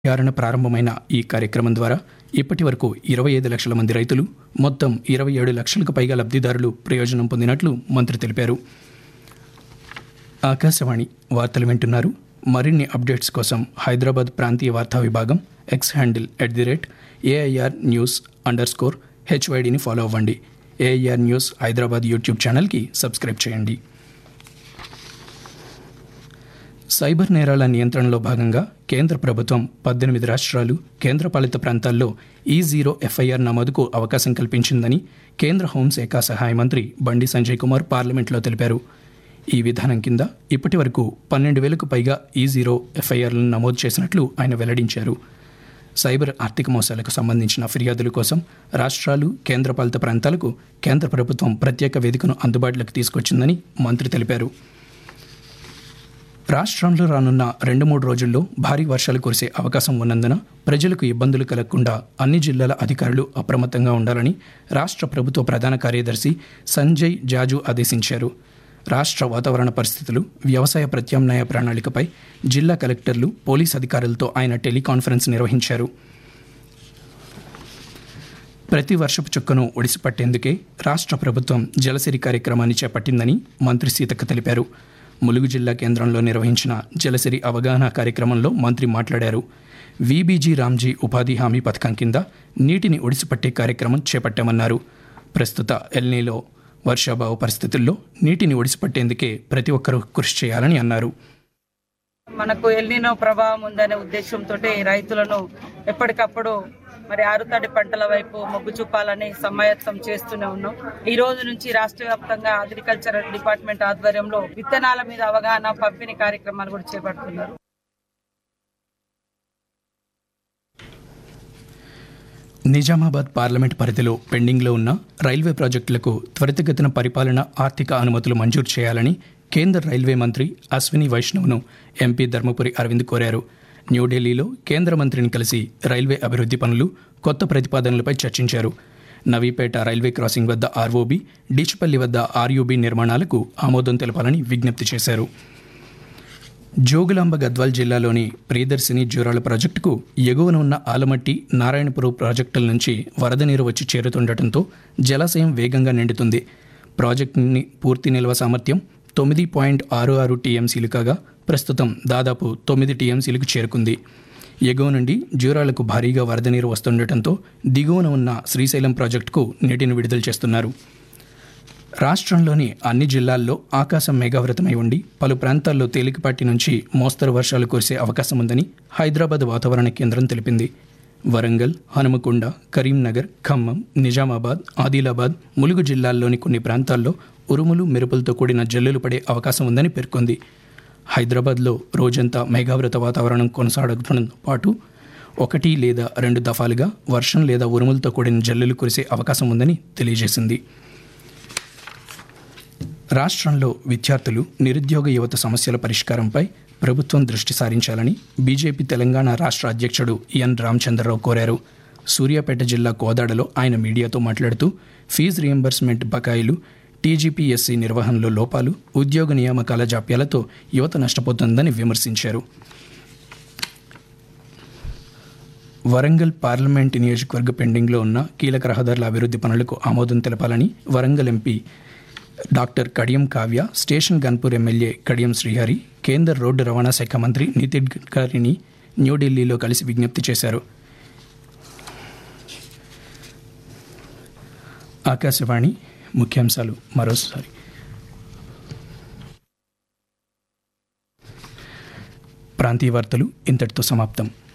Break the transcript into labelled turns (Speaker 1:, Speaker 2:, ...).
Speaker 1: ఆరున ప్రారంభమైన ఈ కార్యక్రమం ద్వారా ఇప్పటి వరకు ఇరవై ఐదు లక్షల మంది రైతులు మొత్తం ఇరవై ఏడు లక్షలకు పైగా లబ్ధిదారులు ప్రయోజనం పొందినట్లు మంత్రి తెలిపారు ఆకాశవాణి వార్తలు వింటున్నారు మరిన్ని అప్డేట్స్ కోసం హైదరాబాద్ ప్రాంతీయ వార్తా విభాగం X handle at the rate AIR news underscore హెచ్వైడిని ఫాలో అవ్వండి ఏఐఆర్ న్యూస్ హైదరాబాద్ యూట్యూబ్ ఛానల్కి సబ్స్క్రైబ్ చేయండి సైబర్ నేరాల నియంత్రణలో భాగంగా కేంద్ర ప్రభుత్వం పద్దెనిమిది రాష్ట్రాలు కేంద్రపాలిత ప్రాంతాల్లో ఈ జీరో ఎఫ్ఐఆర్ నమోదుకు అవకాశం కల్పించిందని కేంద్ర హోంశాఖ సహాయ మంత్రి బండి సంజయ్ కుమార్ పార్లమెంట్లో తెలిపారు ఈ విధానం కింద ఇప్పటి వరకు పన్నెండు వేలకు పైగా ఈ జీరో ఎఫ్ఐఆర్లను నమోదు చేసినట్లు ఆయన వెల్లడించారు సైబర్ ఆర్థిక మోసాలకు సంబంధించిన ఫిర్యాదుల కోసం రాష్ట్రాలు కేంద్రపాలిత ప్రాంతాలకు కేంద్ర ప్రభుత్వం ప్రత్యేక వేదికను అందుబాటులోకి తీసుకొచ్చిందని మంత్రి తెలిపారు రాష్ట్రంలో రానున్న రెండు మూడు రోజుల్లో భారీ వర్షాలు కురిసే అవకాశం ఉన్నందున ప్రజలకు ఇబ్బందులు కలగకుండా అన్ని జిల్లాల అధికారులు అప్రమత్తంగా ఉండాలని రాష్ట్ర ప్రభుత్వ ప్రధాన కార్యదర్శి సంజయ్ జాజు ఆదేశించారు రాష్ట్ర వాతావరణ పరిస్థితులు వ్యవసాయ ప్రత్యామ్నాయ ప్రణాళికపై జిల్లా కలెక్టర్లు పోలీస్ అధికారులతో ఆయన టెలికాన్ఫరెన్స్ నిర్వహించారు ప్రతి వర్షపు చుక్కను ఒడిసిపట్టేందుకే రాష్ట్ర ప్రభుత్వం జలసిరి కార్యక్రమాన్ని చేపట్టిందని మంత్రి సీతక్క తెలిపారు ములుగు జిల్లా కేంద్రంలో నిర్వహించిన జలసిరి అవగాహన కార్యక్రమంలో మంత్రి మాట్లాడారు వీబీజీ రామ్జీ ఉపాధి హామీ పథకం కింద నీటిని ఒడిసిపట్టే కార్యక్రమం చేపట్టామన్నారు ప్రస్తుత ఎల్నీలో వర్షాభావ పరిస్థితుల్లో నీటిని ఒడిసిపట్టేందుకే ప్రతి ఒక్కరూ కృషి చేయాలని అన్నారు
Speaker 2: మనకు ఎల్నినో ప్రభావం ఉందనే ఉద్దేశంతో రైతులను ఎప్పటికప్పుడు మరి ఆరుతడి పంటల వైపు మొగ్గు చూపాలని సమాయత్తం చేస్తూనే ఉన్నాం ఈ రోజు నుంచి రాష్ట్ర వ్యాప్తంగా అగ్రికల్చర్ డిపార్ట్మెంట్ ఆధ్వర్యంలో విత్తనాల మీద అవగాహన పంపిణీ కార్యక్రమాలు కూడా చేపడుతున్నారు
Speaker 1: నిజామాబాద్ పార్లమెంట్ పరిధిలో పెండింగ్లో ఉన్న రైల్వే ప్రాజెక్టులకు త్వరితగతిన పరిపాలన ఆర్థిక అనుమతులు మంజూరు చేయాలని కేంద్ర రైల్వే మంత్రి అశ్విని వైష్ణవ్ను ఎంపీ ధర్మపురి అరవింద్ కోరారు న్యూఢిల్లీలో కేంద్ర మంత్రిని కలిసి రైల్వే అభివృద్ధి పనులు కొత్త ప్రతిపాదనలపై చర్చించారు నవీపేట రైల్వే క్రాసింగ్ వద్ద ఆర్ఓబి డిచ్పల్లి వద్ద ఆర్యూబీ నిర్మాణాలకు ఆమోదం తెలపాలని విజ్ఞప్తి చేశారు జోగులాంబ గద్వాల్ జిల్లాలోని ప్రియదర్శిని జూరాల ప్రాజెక్టుకు ఎగువన ఉన్న ఆలమట్టి నారాయణపురం ప్రాజెక్టుల నుంచి వరద నీరు వచ్చి చేరుతుండటంతో జలాశయం వేగంగా నిండుతుంది ప్రాజెక్టుని పూర్తి నిల్వ సామర్థ్యం తొమ్మిది పాయింట్ ఆరు ఆరు టీఎంసీలు కాగా ప్రస్తుతం దాదాపు తొమ్మిది టీఎంసీలకు చేరుకుంది ఎగువ నుండి జూరాలకు భారీగా వరద నీరు వస్తుండటంతో దిగువన ఉన్న శ్రీశైలం ప్రాజెక్టుకు నీటిని విడుదల చేస్తున్నారు రాష్ట్రంలోని అన్ని జిల్లాల్లో ఆకాశం మేఘావృతమై ఉండి పలు ప్రాంతాల్లో తేలికపాటి నుంచి మోస్తరు వర్షాలు కురిసే అవకాశం ఉందని హైదరాబాద్ వాతావరణ కేంద్రం తెలిపింది వరంగల్ హనుమకొండ కరీంనగర్ ఖమ్మం నిజామాబాద్ ఆదిలాబాద్ ములుగు జిల్లాల్లోని కొన్ని ప్రాంతాల్లో ఉరుములు మెరుపులతో కూడిన జల్లులు పడే అవకాశం ఉందని పేర్కొంది హైదరాబాద్లో రోజంతా మేఘావృత వాతావరణం కొనసాగడంతో పాటు ఒకటి లేదా రెండు దఫాలుగా వర్షం లేదా ఉరుములతో కూడిన జల్లులు కురిసే అవకాశం ఉందని తెలియజేసింది రాష్ట్రంలో విద్యార్థులు నిరుద్యోగ యువత సమస్యల పరిష్కారంపై ప్రభుత్వం దృష్టి సారించాలని బీజేపీ తెలంగాణ రాష్ట్ర అధ్యక్షుడు ఎన్ రామచంద్రరావు కోరారు సూర్యాపేట జిల్లా కోదాడలో ఆయన మీడియాతో మాట్లాడుతూ ఫీజు రియంబర్స్మెంట్ బకాయిలు టీజీపీఎస్సీ నిర్వహణలో లోపాలు ఉద్యోగ నియామకాల జాప్యాలతో యువత నష్టపోతుందని విమర్శించారు వరంగల్ పార్లమెంట్ నియోజకవర్గ పెండింగ్లో ఉన్న కీలక రహదారుల అభివృద్ధి పనులకు ఆమోదం తెలపాలని Warangal MP doctor Kadiyam Kavya station Ghanpur MLA Kadiyam Srihari కేంద్ర రోడ్డు రవాణా శాఖ మంత్రి నితిన్ గడ్కరీని న్యూఢిల్లీలో కలిసి విజ్ఞప్తి చేశారు ఆకాశవాణి ముఖ్యాంశాలు మరోసారి ప్రాంతీయ వార్తలు ఇంతటితో సమాప్తం